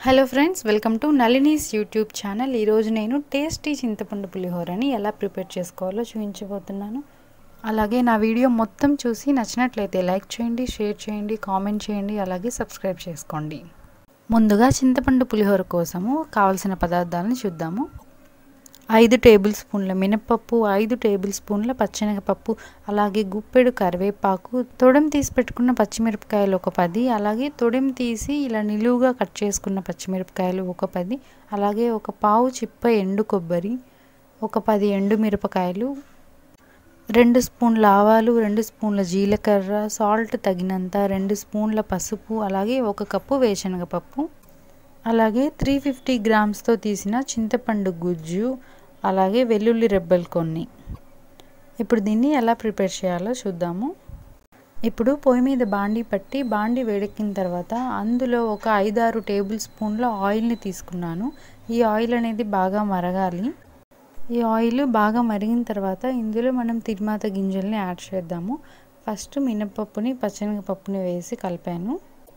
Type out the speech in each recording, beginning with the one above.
hello friends welcome to Nalini's YouTube channel ఈరోజు నేను tasty చింతపండు పులిహోరని ఎలా ప్రిపేర్ చేసుకోవాలో చూపించబోతున్నాను అలాగే నా వీడియో మొత్తం చూసి నచ్చినట్లయితే లైక్ చేయండి షేర్ చేయండి కామెంట్ చేయండి అలాగే సబ్స్క్రైబ్ చేసుకోండి ముందుగా చింతపండు పులిహోర కోసము కావలసిన పదార్థాలను చూద్దాము ఐదు టేబుల్ స్పూన్ల మినపప్పు ఐదు టేబుల్ స్పూన్ల పచ్చెనగపప్పు అలాగే గుప్పెడు కరివేపాకు తొడెం తీసి పెట్టుకున్న పచ్చిమిరపకాయలు ఒక పది అలాగే తొడెం తీసి ఇలా నిలువుగా కట్ చేసుకున్న పచ్చిమిరపకాయలు ఒక పది అలాగే ఒక పావు చిప్ప ఎండు కొబ్బరి ఒక పది ఎండు మిరపకాయలు రెండు స్పూన్ల ఆవాలు రెండు స్పూన్ల జీలకర్ర సాల్ట్ తగినంత రెండు స్పూన్ల పసుపు అలాగే ఒక కప్పు వేరుశనగపప్పు అలాగే త్రీ ఫిఫ్టీ గ్రామ్స్తో తీసిన చింతపండు గుజ్జు అలాగే వెల్లుల్లి రెబ్బలు కొన్ని ఇప్పుడు దీన్ని ఎలా ప్రిపేర్ చేయాలో చూద్దాము ఇప్పుడు పొయ్యి మీద బాండీ పట్టి బాండీ వేడెక్కిన తర్వాత అందులో ఒక ఐదారు టేబుల్ స్పూన్ల ఆయిల్ని తీసుకున్నాను ఈ ఆయిల్ అనేది బాగా మరగాలి ఈ ఆయిల్ బాగా మరిగిన తర్వాత ఇందులో మనం తిరుమాత గింజల్ని యాడ్ చేద్దాము ఫస్ట్ మినపప్పుని పచ్చనగపప్పుని వేసి కలిపాను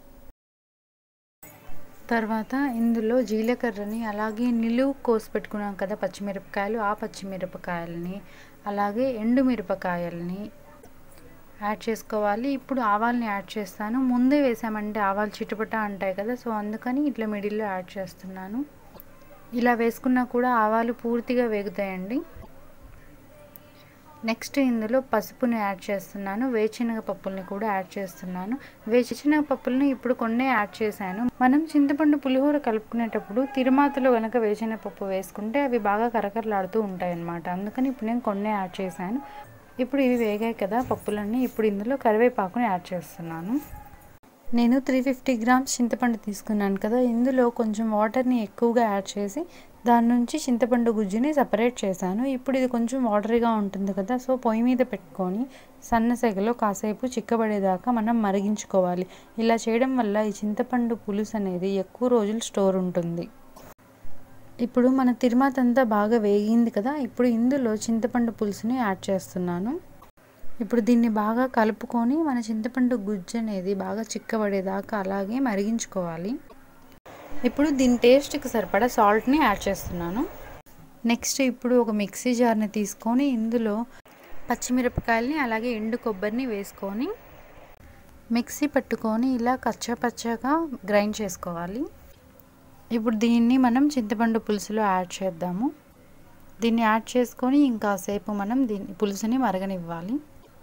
తర్వాత ఇందులో జీలకర్రని అలాగే నిలువు కోసి పెట్టుకున్నాం కదా పచ్చిమిరపకాయలు ఆ పచ్చిమిరపకాయలని అలాగే ఎండు మిరపకాయలని యాడ్ చేసుకోవాలి ఇప్పుడు ఆవాల్ని యాడ్ చేస్తాను ముందే వేసామంటే ఆవాలు చిటపట అంటాయి కదా సో అందుకని ఇట్లా మిడిల్లో యాడ్ చేస్తున్నాను ఇలా వేసుకున్నా కూడా ఆవాలు పూర్తిగా వేగుతాయండి నెక్స్ట్ ఇందులో పసుపుని యాడ్ చేస్తున్నాను వేచినగ పప్పుల్ని కూడా యాడ్ చేస్తున్నాను వేచినగ పప్పుల్ని ఇప్పుడు కొన్నే యాడ్ చేశాను మనం చింతపండు పులిహోర కలుపుకునేటప్పుడు తిరుమాతలో కనుక వేచిన పప్పు వేసుకుంటే అవి బాగా కరకరలాడుతూ ఉంటాయి అన్నమాట అందుకని ఇప్పుడు నేను కొన్నే యాడ్ చేశాను ఇప్పుడు ఇవి వేగాయి కదా పప్పులన్నీ ఇప్పుడు ఇందులో కరివేపాకుని యాడ్ చేస్తున్నాను నేను త్రీ ఫిఫ్టీ గ్రామ్స్ చింతపండు తీసుకున్నాను కదా ఇందులో కొంచెం వాటర్ని ఎక్కువగా యాడ్ చేసి దాని నుంచి చింతపండు గుజ్జుని సపరేట్ చేశాను ఇప్పుడు ఇది కొంచెం వాటరీగా ఉంటుంది కదా సో పొయ్యి మీద పెట్టుకొని సన్న సెగలో కాసేపు చిక్కబడేదాకా మనం మరిగించుకోవాలి ఇలా చేయడం వల్ల ఈ చింతపండు పులుసు అనేది ఎక్కువ రోజులు స్టోర్ ఉంటుంది ఇప్పుడు మన తిరుమాత అంతా బాగా వేగింది కదా ఇప్పుడు ఇందులో చింతపండు పులుసుని యాడ్ చేస్తున్నాను ఇప్పుడు దీన్ని బాగా కలుపుకొని మన చింతపండు గుజ్జు అనేది బాగా చిక్కబడేదాకా అలాగే మరిగించుకోవాలి ఇప్పుడు దీని టేస్ట్కి సరిపడా సాల్ట్ని యాడ్ చేస్తున్నాను నెక్స్ట్ ఇప్పుడు ఒక మిక్సీ జార్ని తీసుకొని ఇందులో పచ్చిమిరపకాయలని అలాగే ఎండు కొబ్బరిని వేసుకొని మిక్సీ పట్టుకొని ఇలా కచ్చపచ్చగా గ్రైండ్ చేసుకోవాలి ఇప్పుడు దీన్ని మనం చింతపండు పులుసులో యాడ్ చేద్దాము దీన్ని యాడ్ చేసుకొని ఇంకాసేపు మనం దీన్ని పులుసుని మరగనివ్వాలి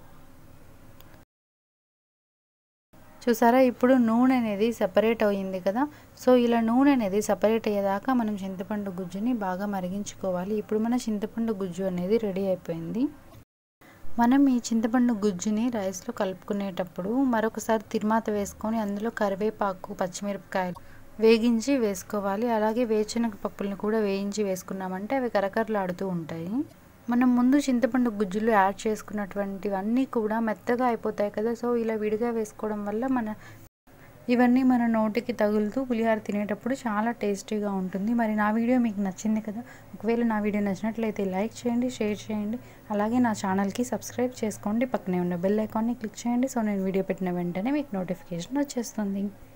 చూసారా ఇప్పుడు నూనె అనేది సపరేట్ అయ్యింది కదా సో ఇలా నూనె అనేది సపరేట్ అయ్యేదాకా మనం చింతపండు గుజ్జుని బాగా మరిగించుకోవాలి ఇప్పుడు మన చింతపండు గుజ్జు అనేది రెడీ అయిపోయింది మనం ఈ చింతపండు గుజ్జుని రైస్లో కలుపుకునేటప్పుడు మరొకసారి తిరుమాత వేసుకొని అందులో కరివేపాకు పచ్చిమిరపకాయలు వేగించి వేసుకోవాలి అలాగే వేరుశనగ పప్పులను కూడా వేయించి వేసుకున్నామంటే అవి కరకరలాడుతూ ఉంటాయి మనం ముందు చింతపండు గుజ్జులు యాడ్ చేసుకున్నటువంటివన్నీ కూడా మెత్తగా అయిపోతాయి కదా సో ఇలా విడిగా వేసుకోవడం వల్ల మన ఇవన్నీ మన నోటికి తగులుతూ పులిహోర తినేటప్పుడు చాలా టేస్టీగా ఉంటుంది మరి నా వీడియో మీకు నచ్చింది కదా ఒకవేళ నా వీడియో నచ్చినట్లయితే లైక్ చేయండి షేర్ చేయండి అలాగే నా ఛానల్కి సబ్స్క్రైబ్ చేసుకోండి పక్కనే ఉన్న బెల్ ఐకాన్ని క్లిక్ చేయండి సో నేను వీడియో పెట్టిన వెంటనే మీకు నోటిఫికేషన్ వచ్చేస్తుంది